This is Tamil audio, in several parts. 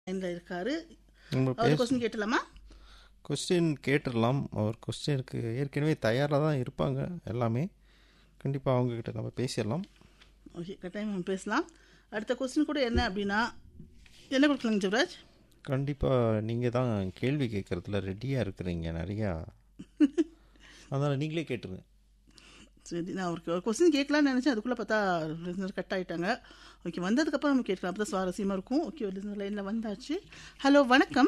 லைன்ல இருக்காரு நம்ம அவர் பேச கொஸ்டின் கேட்டலாமா கொஸ்டின் கேட்டுடலாம் அவர் கொஸ்டினுக்கு ஏற்கனவே தயாராக தான் இருப்பாங்க எல்லாமே கண்டிப்பாக அவங்கக்கிட்ட நம்ம பேசிடலாம் ஓகே கட்டாயம் நம்ம பேசலாம் அடுத்த கொஸ்டின் கூட என்ன அப்படின்னா என்ன கொடுக்கலாங்க ஜிவராஜ் கண்டிப்பாக நீங்கள் தான் கேள்வி கேட்குறதுல ரெடியாக இருக்கிறீங்க நிறையா அதனால் நீங்களே கேட்டுருங்க சரி நான் ஒரு ஒரு கொஸ்டின் கேட்கலான்னு நினச்சேன் அதுக்குள்ளே பார்த்தா லிசனர் கட் ஆகிட்டாங்க ஓகே வந்ததுக்கப்புறம் நம்ம கேட்கலாம் அப்போ தான் சுவாரஸ்யமாக இருக்கும் ஓகே ஒரு லிசனர் லைனில் வந்தாச்சு ஹலோ வணக்கம்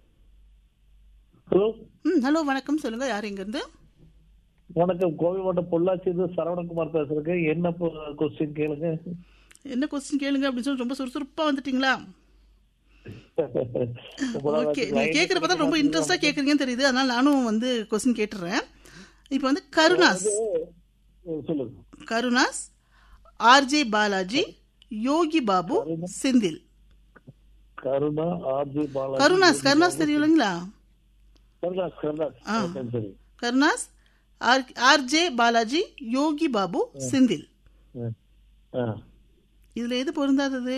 ஹலோ ம் ஹலோ வணக்கம் சொல்லுங்கள் யார் இங்கேருந்து வணக்கம் கோவை மாவட்டம் பொள்ளாச்சியிலிருந்து சரவணகுமார் பேசுறேன் என்ன கொஸ்டின் கேளுங்க என்ன கொஸ்டின் கேளுங்க அப்படின்னு சொல்லி ரொம்ப சுறுசுறுப்பாக வந்துட்டீங்களா ஓகே நீங்கள் கேட்குற பார்த்தா ரொம்ப இன்ட்ரெஸ்டாக கேட்குறீங்கன்னு தெரியுது அதனால் நானும் வந்து கொஸ்டின் கேட்டுறேன் இப்போ வந்து கருணாஸ் சொல்லுங்க கருணாஸ் ஆர்ஜே பாலாஜி யோகி பாபு செந்தில் கருணா ஆர்ஜி பாலாஜி கருணாஸ் கருணாஸ் தெரியும் இல்லைங்களா கருணாஸ் கருணாஸ் ஆ. ஓகே, சரி கருணாஸ் ஆர் ஆர்ஜே பாலாஜி யோகி பாபு செந்தில் ஆ. ஆ. இதுல எது பொருந்தாதது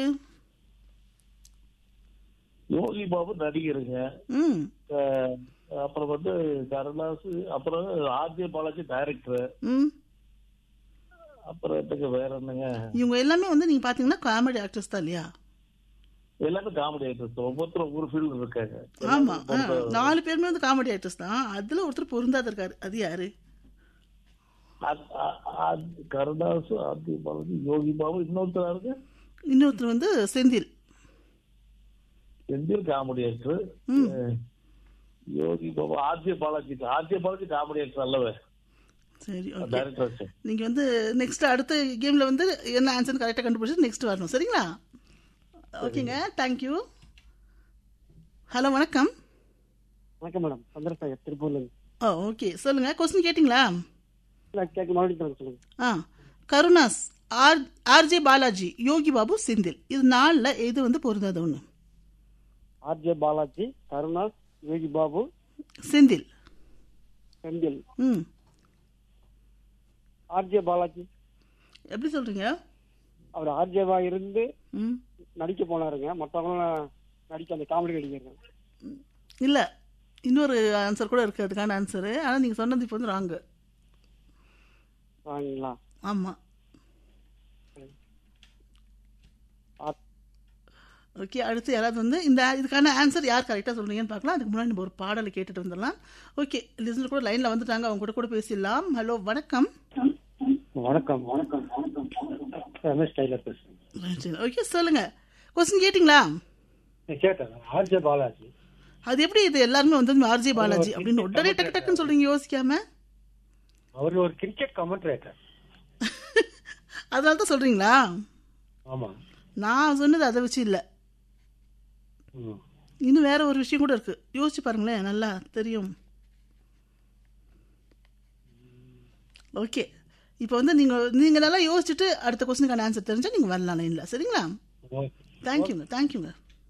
யோகி பாபு நடிகருங்க ம் ஆ, அப்புறம் வந்து கருணாஸ் அப்புறம் ஆர்ஜே பாலாஜி டைரக்டர் ம் அப்புறம் என்னங்க வேற என்னங்க இவங்க எல்லாமே வந்து நீங்க பாத்தீங்கன்னா காமெடி ஆக்டர்ஸ் தான் இல்லையா எல்லாமே காமெடி ஆக்டர்ஸ் ஒவ்வொருத்தரும் ஒவ்வொரு ஃபீல்டு இருக்காங்க ஆமா ஆ, நாலு பேருமே வந்து காமெடி ஆக்டர்ஸ் தான் அதுல ஒருத்தர் பொருந்தாத இருக்காரு அது யாரு ஆ- ஆ- ஆ- கருணாஸ் ஆர்ஜே பாலாஜி யோகி பாபு இன்னொருத்தர் யாருங்க இன்னொருத்தர் வந்து செந்தில் செந்தில் காமெடி ஆக்டர் ம். Yogi Baba RJ Balaji RJ Balaji comedy actor அல்லவே சரி ஓகே டைரக்டர் நீங்க வந்து நெக்ஸ்ட் அடுத்த கேம்ல வந்து என்ன ஆன்சர் கரெக்டாக கண்டுபிடிச்சு நெக்ஸ்ட் வரணும் சரிங்களா ஓகேங்க தேங்க்யூ ஹலோ வணக்கம் வணக்கம் மேடம் சந்திரசேகர் திருப்பூர்ல இருந்து ஓ ஓகே சொல்லுங்க கொஸ்டின் கேட்டிங்களா இல்ல, கேட்க மறுபடியும் சொல்லுங்க சொல்லுங்க ஆ கருணாஸ் ஆர் ஆர்ஜே பாலாஜி யோகி பாபு செந்தில் இது நாலில் எது வந்து பொருந்தாத ஒன்று ஆர்ஜே பாலாஜி கருணாஸ் யோகி பாபு செந்தில் செந்தில் ம் ஆர்ஜே பாலாஜி எப்படி சொல்றீங்க அவர் ஆர்ஜேவா இருந்து ம் நடிக்க போனாருங்க மற்றவங்களும் நடிக்க அந்த காமெடி நடிகருங்க இல்லை இன்னொரு ஆன்சர் கூட இருக்குது அதுக்கான ஆன்சரு ஆனால் நீங்கள் சொன்னது இப்போ வந்து ராங்கு வாங்களா ஆமாம் ஆ- ஓகே அடுத்து யாராவது வந்து இந்த இதுக்கான ஆன்சர் யார் கரெக்டாக சொல்றீங்கன்னு பார்க்கலாம் அதுக்கு முன்னாடி நம்ம ஒரு பாடலை கேட்டுட்டு வந்துடலாம் ஓகே லிசனர் கூட லைனில் வந்துட்டாங்க அவங்க கூட கூட பேசிடலாம் ஹலோ வணக்கம் வணக்கம் வணக்கம் வணக்கம் ரமேஷ் டைலர் பேசுறேன் ஓகே சொல்லுங்க கொஸ்டின் கேட்டிங்களா கேட்டேன் ஆர்ஜே பாலாஜி அது எப்படி இது எல்லாருமே வந்து ஆர்ஜே பாலாஜி அப்படின்னு உடனே டக்கு டக்குன்னு சொல்றீங்க யோசிக்காம அவர் ஒரு கிரிக்கெட் கமெண்ட்ரேட்டர் அதனால தான் சொல்றீங்களா ஆமா நான் சொன்னது அதை வச்சு இல்லை ம். இன்னும் வேற ஒரு விஷயம் கூட இருக்கு யோசிச்சு பாருங்களேன் நல்லா தெரியும் ஓகே இப்போ வந்து நீங்க நீங்க நல்லா யோசிச்சுட்டு அடுத்த கொஸ்டினுக்கான ஆன்சர் தெரிஞ்சா நீங்க வரலாம் லைன்ல சரிங்களா ஓகே. தேங்க்யூங்க தேங்க்யூங்க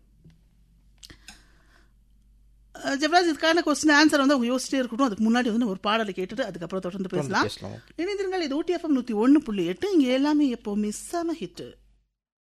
அஹ், ஜெபராஜ் இதுக்கான கொஸ்டின் ஆன்சர் வந்து அவங்க யோசிச்சிட்டே இருக்கட்டும் அதுக்கு முன்னாடி வந்து ஒரு பாடலை கேட்டுட்டு அதுக்கப்புறம் தொடர்ந்து பேசலாம் பேசலாம் இணைந்திருங்கள் இது ஊட்டி எஃப்எம் நூற்றி ஒன்று புள்ளி எட்டு இங்கே எல்லாமே எப்போ மிஸ் ஆம ஹிட்டு